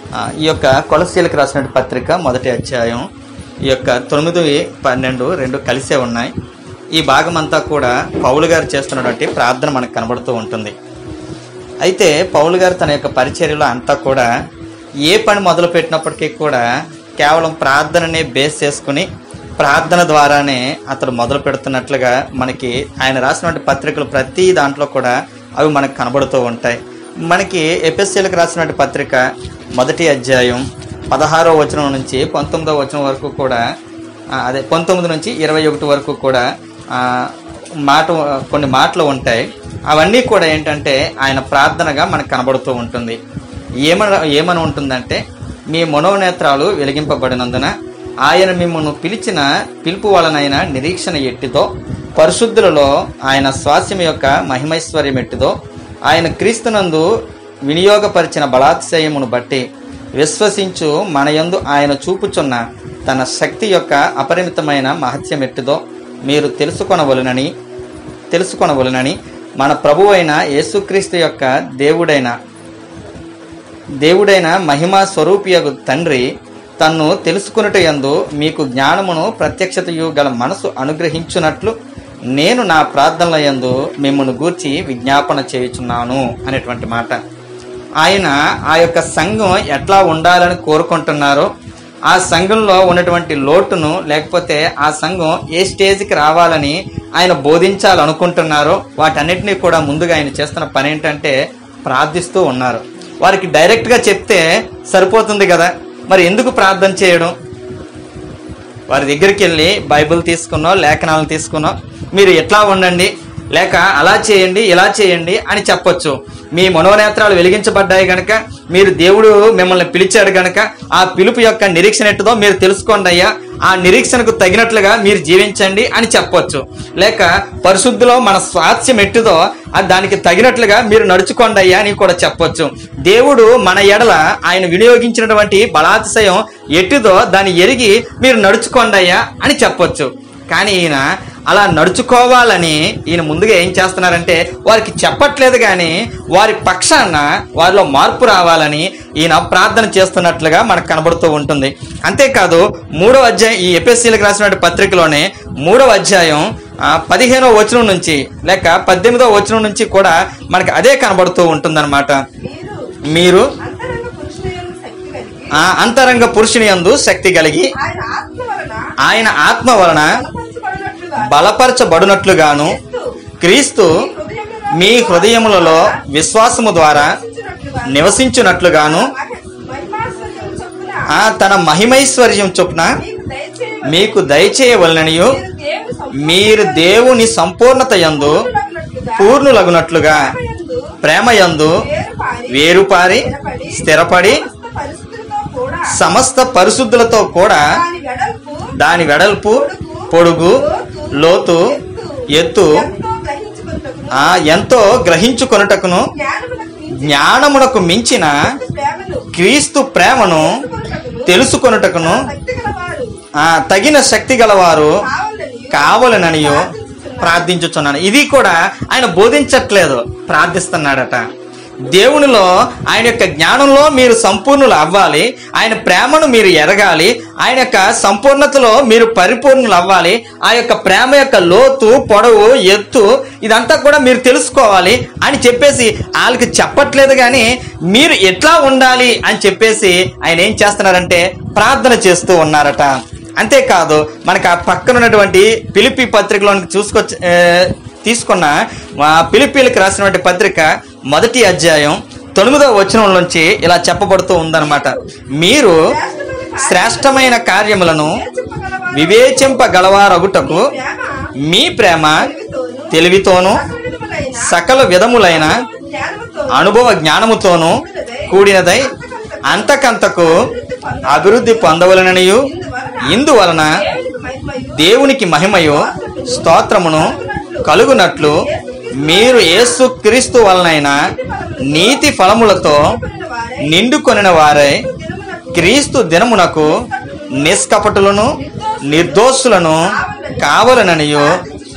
ఆ, ఈ యొక్క కొలసీలకు రాసిన పత్రిక మొదటి అధ్యాయం ఈ యొక్క తొమ్మిది పన్నెండు రెండు కలిసే ఉన్నాయి ఈ భాగం అంతా కూడా పౌలు గారు చేస్తున్నటువంటి ప్రార్థన మనకు కనబడుతూ ఉంటుంది అయితే పౌలు గారు తన యొక్క పరిచర్యలో అంతా కూడా ఏ పని మొదలు పెట్టినప్పటికీ కూడా కేవలం ప్రార్థననే బేస్ చేసుకుని ప్రార్థన ద్వారానే అతడు మొదలు పెడుతున్నట్లుగా మనకి ఆయన రాసినటువంటి పత్రికలు ప్రతి దాంట్లో కూడా అవి మనకు కనబడుతూ ఉంటాయి మనకి ఎపిఎస్సీలకు రాసినటువంటి పత్రిక మొదటి అధ్యాయం పదహారో వచనం నుంచి పంతొమ్మిదో వచనం వరకు కూడా ఆ, అదే పంతొమ్మిది నుంచి ఇరవై ఒకటి వరకు కూడా ఆ, మాట కొన్ని మాటలు ఉంటాయి అవన్నీ కూడా ఏంటంటే ఆయన ప్రార్థనగా మనకు కనబడుతూ ఉంటుంది ఏమన ఏమని ఉంటుందంటే మీ మనోనేత్రాలు వెలిగింపబడినందున ఆయన మిమ్మల్ని పిలిచిన పిలుపు వలనైన నిరీక్షణ ఎట్టిదో పరిశుద్ధులలో ఆయన స్వాస్యం యొక్క మహిమైశ్వర్యం ఎట్టిదో ఆయన క్రీస్తునందు వినియోగపరిచిన బలాతిశయమును బట్టి విశ్వసించు మనయందు ఆయన చూపుచున్న తన శక్తి యొక్క అపరిమితమైన మహత్యం ఎట్టిదో మీరు తెలుసుకొనవలనని తెలుసుకొనవలనని మన ప్రభువైన యేసుక్రీస్తు యొక్క దేవుడైన దేవుడైన మహిమా స్వరూపియగు తండ్రి తన్ను తెలుసుకున్నట యందు మీకు జ్ఞానమును ప్రత్యక్షతయు గల మనసు అనుగ్రహించున్నట్లు నేను నా ప్రార్థనల యందు మిమ్మల్ని గూర్చి విజ్ఞాపన చేయుచున్నాను అనేటువంటి మాట ఆయన ఆ యొక్క సంఘం ఎట్లా ఉండాలని కోరుకుంటున్నారో ఆ సంఘంలో ఉన్నటువంటి లోటును లేకపోతే ఆ సంఘం ఏ స్టేజ్కి రావాలని ఆయన బోధించాలనుకుంటున్నారో వాటన్నిటినీ కూడా ముందుగా ఆయన చేస్తున్న పని ఏంటంటే ప్రార్థిస్తూ ఉన్నారు వారికి డైరెక్ట్గా చెప్తే సరిపోతుంది కదా మరి ఎందుకు ప్రార్థన చేయడం వారి దగ్గరికి వెళ్ళి బైబిల్ తీసుకున్నో లేఖనాలను తీసుకున్నో మీరు ఎట్లా ఉండండి లేక అలా చేయండి ఇలా చేయండి అని చెప్పొచ్చు మీ మనోనేత్రాలు వెలిగించబడ్డాయి గనక మీరు దేవుడు మిమ్మల్ని పిలిచాడు గనక ఆ పిలుపు యొక్క నిరీక్షణ ఎట్టుదో మీరు తెలుసుకోండి అయ్యా ఆ నిరీక్షణకు తగినట్లుగా మీరు జీవించండి అని చెప్పొచ్చు లేక పరిశుద్ధిలో మన స్వాస్థ్యం ఎట్టుదో ఆ దానికి తగినట్లుగా మీరు నడుచుకోండి అయ్యా అని కూడా చెప్పొచ్చు దేవుడు మన ఎడల ఆయన వినియోగించినటువంటి బలాతిశయం ఎట్టుదో దాన్ని ఎరిగి మీరు నడుచుకోండి అయ్యా అని చెప్పొచ్చు కానీ ఈయన అలా నడుచుకోవాలని ఈయన ముందుగా ఏం చేస్తున్నారంటే వారికి చెప్పట్లేదు కానీ వారి పక్షాన వారిలో మార్పు రావాలని ఈయన ప్రార్థన చేస్తున్నట్లుగా మనకు కనబడుతూ ఉంటుంది అంతేకాదు మూడవ అధ్యాయం ఈ ఎపిఎస్సీలకు రాసినటువంటి పత్రికలోనే మూడవ అధ్యాయం ఆ, పదిహేనో వచనం నుంచి లేక పద్దెనిమిదో వచనం నుంచి కూడా మనకి అదే కనబడుతూ ఉంటుందన్నమాట మీరు మీరు అంతరంగ పురుషుల శక్తి కలిగి ఆ అంతరంగ పురుషుని యందు శక్తి కలిగి ఆయన ఆత్మ వలన ఆయన ఆత్మ వలన బలపరచబడినట్లుగా బలపరచబడునట్లుగాను క్రీస్తు మీ హృదయములలో విశ్వాసము ద్వారా నివసించినట్లుగా నివసించునట్లుగాను మహిమాశ్వర్యం చొప్పున ఆ తన మహిమైశ్వర్యం చొప్పున మీకు దయచేయ మీకు దయచేయవలననియు మీరు దేవుని మీరు దేవుని సంపూర్ణత యందు సంపూర్ణులగునట్లుగా పూర్ణులగునట్లుగా ప్రేమయందు ప్రేమయందు వేరుపారి వేరుపారి స్థిరపడి సమస్త పరిస్థితులతో కూడా సమస్త పరిశుద్ధులతో కూడా దాని వెడల్పు దాని వెడల్పు పొడుగు లోతు ఎత్తు ఎంతో గ్రహించుకున్నటకును ఆ ఎంతో గ్రహించుకొనుటకును జ్ఞానమునకు మించి జ్ఞానమునకు మించిన ప్రేమను క్రీస్తు ప్రేమను తెలుసుకొనుటకును శక్తి గలవారు ఆ తగిన శక్తి గలవారు కావాలని కావాలననియో ప్రార్థించుచున్నాను ఇది కూడా ఆయన బోధించట్లేదు ప్రార్థిస్తున్నాడట దేవునిలో ఆయన యొక్క జ్ఞానంలో మీరు సంపూర్ణులు అవ్వాలి ఆయన ప్రేమను మీరు ఎరగాలి ఆయన యొక్క సంపూర్ణతలో మీరు పరిపూర్ణులు అవ్వాలి ఆ యొక్క ప్రేమ యొక్క లోతు పొడవు ఎత్తు ఇదంతా కూడా మీరు తెలుసుకోవాలి అని చెప్పేసి వాళ్ళకి చెప్పట్లేదు కానీ మీరు ఎట్లా ఉండాలి అని చెప్పేసి ఆయన ఏం చేస్తున్నారంటే ప్రార్థన చేస్తూ ఉన్నారట అంతేకాదు మనకు ఆ పక్కన ఉన్నటువంటి పిలిపి పత్రికలోనికి చూసుకొచ్చి ఏ, తీసుకున్న ఆ పిలిపిలకు రాసినటువంటి పత్రిక మొదటి అధ్యాయం తొమ్మిదవ వచనం నుంచి ఇలా చెప్పబడుతూ ఉందన్నమాట మీరు శ్రేష్టమైన కార్యములను చెప్పగలవారు వివేచింపగలవారగుటకు ప్రేమ మీ ప్రేమ తెలివితోను తెలివితోను సకలవిధములైన సకల విధములైన జ్ఞానముతో అనుభవ జ్ఞానముతోను కూడినదై అంతకంతకు అభివృద్ధి పొందవలననియు ఇందువలన దేవునికి మహిమయు దేవునికి మహిమయు స్తోత్రమును కలుగునట్లు మీరు యేసు క్రీస్తు వలనైన నీతి ఫలములతో నిండుకొనిన వారై క్రీస్తు దినమునకు నిష్కపటులను నిర్దోషులను కావలననియు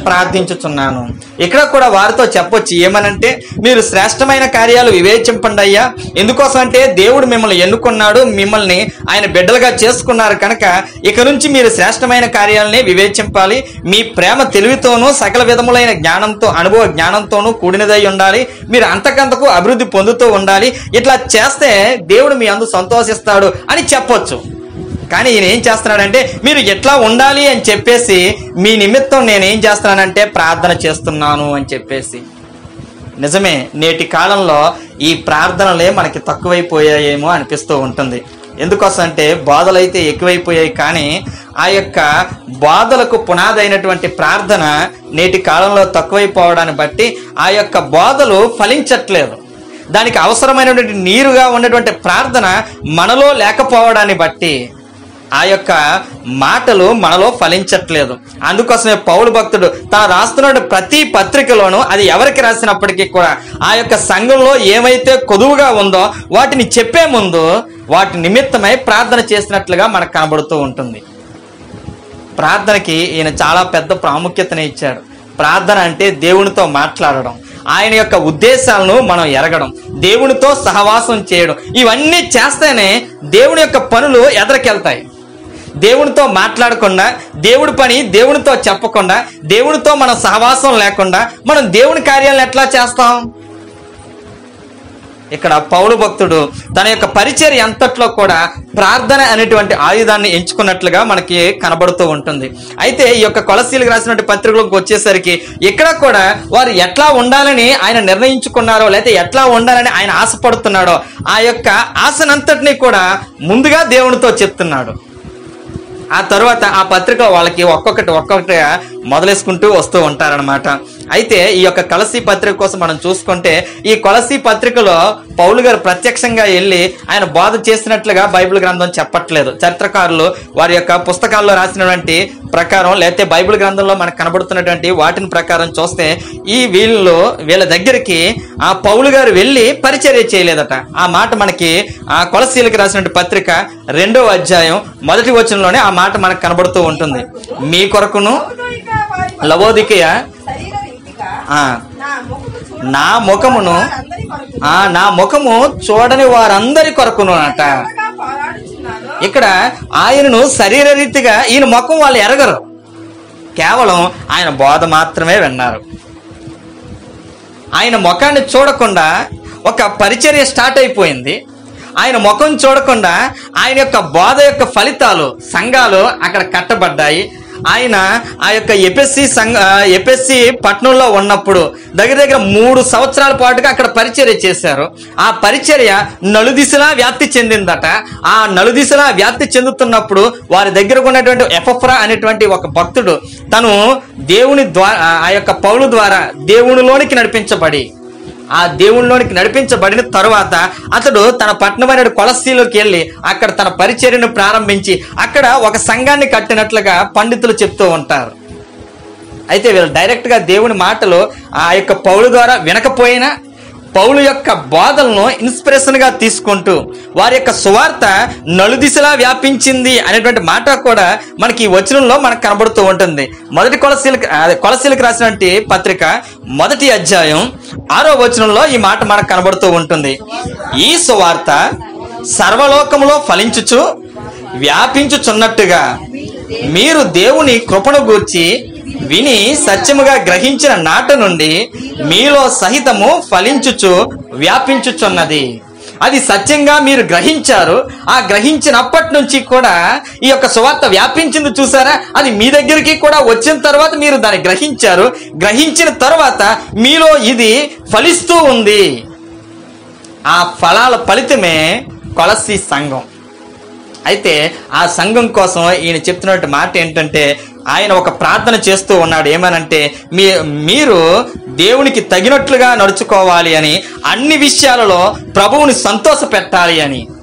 ప్రార్థించుచున్నాను ఇక్కడ కూడా వారితో చెప్పొచ్చు ఏమనంటే మీరు శ్రేష్టమైన కార్యాలు వివేచింపండి అయ్యా ఎందుకోసం అంటే దేవుడు మిమ్మల్ని ఎన్నుకున్నాడు మిమ్మల్ని ఆయన బిడ్డలుగా చేసుకున్నారు కనుక ఇక నుంచి మీరు శ్రేష్టమైన కార్యాలని వివేచింపాలి మీ ప్రేమ తెలివితోనూ సకల విధములైన జ్ఞానంతో అనుభవ జ్ఞానంతోనూ కూడినదై ఉండాలి మీరు అంతకంతకు అభివృద్ధి పొందుతూ ఉండాలి ఇట్లా చేస్తే దేవుడు మీ అందు సంతోషిస్తాడు అని చెప్పొచ్చు కానీ ఈయన ఏం చేస్తున్నాడంటే మీరు ఎట్లా ఉండాలి అని చెప్పేసి మీ నిమిత్తం నేను ఏం చేస్తున్నానంటే ప్రార్థన చేస్తున్నాను అని చెప్పేసి నిజమే నేటి కాలంలో ఈ ప్రార్థనలే మనకి తక్కువైపోయాయేమో అనిపిస్తూ ఉంటుంది ఎందుకోసం అంటే బాధలు అయితే ఎక్కువైపోయాయి కానీ ఆ యొక్క బాధలకు పునాది అయినటువంటి ప్రార్థన నేటి కాలంలో తక్కువైపోవడాన్ని బట్టి ఆ యొక్క బాధలు ఫలించట్లేదు దానికి అవసరమైనటువంటి నీరుగా ఉన్నటువంటి ప్రార్థన మనలో లేకపోవడాన్ని బట్టి ఆ యొక్క మాటలు మనలో ఫలించట్లేదు అందుకోసమే పౌలు భక్తుడు తాను రాస్తున్న ప్రతి పత్రికలోనూ అది ఎవరికి రాసినప్పటికీ కూడా ఆ యొక్క సంఘంలో ఏమైతే కొదువుగా ఉందో వాటిని చెప్పే ముందు వాటి నిమిత్తమై ప్రార్థన చేసినట్లుగా మనకు కనబడుతూ ఉంటుంది ప్రార్థనకి ఈయన చాలా పెద్ద ప్రాముఖ్యతని ఇచ్చాడు ప్రార్థన అంటే దేవునితో మాట్లాడడం ఆయన యొక్క ఉద్దేశాలను మనం ఎరగడం దేవునితో సహవాసం చేయడం ఇవన్నీ చేస్తేనే దేవుని యొక్క పనులు ఎదరికెళ్తాయి దేవునితో మాట్లాడకుండా దేవుడి పని దేవునితో చెప్పకుండా దేవునితో మన సహవాసం లేకుండా మనం దేవుని కార్యాలను ఎట్లా చేస్తాం ఇక్కడ పౌలు భక్తుడు తన యొక్క పరిచర్య అంతట్లో కూడా ప్రార్థన అనేటువంటి ఆయుధాన్ని ఎంచుకున్నట్లుగా మనకి కనబడుతూ ఉంటుంది అయితే ఈ యొక్క కొలసీలకు రాసినటువంటి పత్రికలకు వచ్చేసరికి ఇక్కడ కూడా వారు ఎట్లా ఉండాలని ఆయన నిర్ణయించుకున్నారో లేకపోతే ఎట్లా ఉండాలని ఆయన ఆశపడుతున్నాడో ఆ యొక్క ఆశనంతటినీ కూడా ముందుగా దేవునితో చెప్తున్నాడు ఆ తర్వాత ఆ పత్రిక వాళ్ళకి ఒక్కొక్కటి ఒక్కొక్కటి మొదలేసుకుంటూ వస్తూ ఉంటారనమాట అయితే ఈ యొక్క కలసి పత్రిక కోసం మనం చూసుకుంటే ఈ కొలసి పత్రికలో పౌలు గారు ప్రత్యక్షంగా వెళ్ళి ఆయన బోధ చేసినట్లుగా బైబిల్ గ్రంథం చెప్పట్లేదు చరిత్రకారులు వారి యొక్క పుస్తకాల్లో రాసినటువంటి ప్రకారం లేకపోతే బైబిల్ గ్రంథంలో మనకు కనబడుతున్నటువంటి వాటిని ప్రకారం చూస్తే ఈ వీళ్ళు వీళ్ళ దగ్గరికి ఆ పౌలు గారు వెళ్ళి పరిచర్య చేయలేదట ఆ మాట మనకి ఆ కొలసీలకు రాసినటువంటి పత్రిక రెండో అధ్యాయం మొదటి వచనంలోనే ఆ మాట మనకు కనబడుతూ ఉంటుంది మీ కొరకును లవోదిక వారి లవోదికయ శరీర రీతిగా ఆ, నా ముఖము చూడ నా ముఖమును వారందరి కొరకు ఆ నా ముఖము చూడని వారందరి కొరకును అట ఎంతగా పోరాడుచున్నానో ఇక్కడ ఆయనను శరీర రీతిగా ఈయన ముఖం వాళ్ళు ఎరగరు కేవలం ఆయన బోధ మాత్రమే విన్నారు ఆయన ముఖాన్ని చూడకుండా ఒక పరిచర్య స్టార్ట్ అయిపోయింది ఆయన ముఖం చూడకుండా ఆయన యొక్క బోధ యొక్క ఫలితాలు సంఘాలు అక్కడ కట్టబడ్డాయి ఆయన ఆ యొక్క ఎపిఎస్సి సంఘ ఎపిఎస్సి పట్టణంలో ఉన్నప్పుడు దగ్గర దగ్గర మూడు సంవత్సరాల పాటుగా అక్కడ పరిచర్య చేశారు ఆ పరిచర్య నలుదిశలా వ్యాప్తి చెందిందట ఆ నలుదిశలా వ్యాప్తి చెందుతున్నప్పుడు వారి దగ్గర ఉన్నటువంటి ఎఫఫ్రా అనేటువంటి ఒక భక్తుడు తను దేవుని ద్వారా ఆ యొక్క పౌలు ద్వారా దేవునిలోనికి నడిపించబడి ఆ దేవునిలోనికి నడిపించబడిన తరువాత అతడు తన పట్టణమైన కొలస్తీలోకి వెళ్ళి అక్కడ తన పరిచర్యను ప్రారంభించి అక్కడ ఒక సంఘాన్ని కట్టినట్లుగా పండితులు చెప్తూ ఉంటారు అయితే వీళ్ళు డైరెక్ట్ గా దేవుని మాటలు ఆ యొక్క పౌలు ద్వారా వినకపోయినా పౌలు యొక్క బోధలను ఇన్స్పిరేషన్ గా తీసుకుంటూ వారి యొక్క సువార్త నలుదిశలా వ్యాపించింది అనేటువంటి మాట కూడా మనకి ఈ వచనంలో మనకు కనబడుతూ ఉంటుంది మొదటి కొలసీలకు అదే కొలసీలకు రాసినటువంటి పత్రిక మొదటి అధ్యాయం ఆరో వచనంలో ఈ మాట మనకు కనబడుతూ ఉంటుంది ఈ సువార్త సర్వలోకములో ఫలించుచు వ్యాపించుచున్నట్టుగా మీరు దేవుని కృపను గూర్చి విని సత్యముగా గ్రహించిన నాట నుండి మీలో సహితము ఫలించుచు వ్యాపించుచున్నది అది సత్యంగా మీరు గ్రహించారు ఆ గ్రహించినప్పటి నుంచి కూడా ఈ యొక్క సువార్త వ్యాపించింది చూసారా అది మీ దగ్గరికి కూడా వచ్చిన తర్వాత మీరు దాన్ని గ్రహించారు గ్రహించిన తర్వాత మీలో ఇది ఫలిస్తూ ఉంది ఆ ఫలాల ఫలితమే కొలసి సంఘం అయితే ఆ సంఘం కోసం ఈయన చెప్తున్నటువంటి మాట ఏంటంటే ఆయన ఒక ప్రార్థన చేస్తూ ఉన్నాడు ఏమనంటే మీ మీరు దేవునికి తగినట్లుగా నడుచుకోవాలి అని అన్ని విషయాలలో ప్రభువుని సంతోష పెట్టాలి అని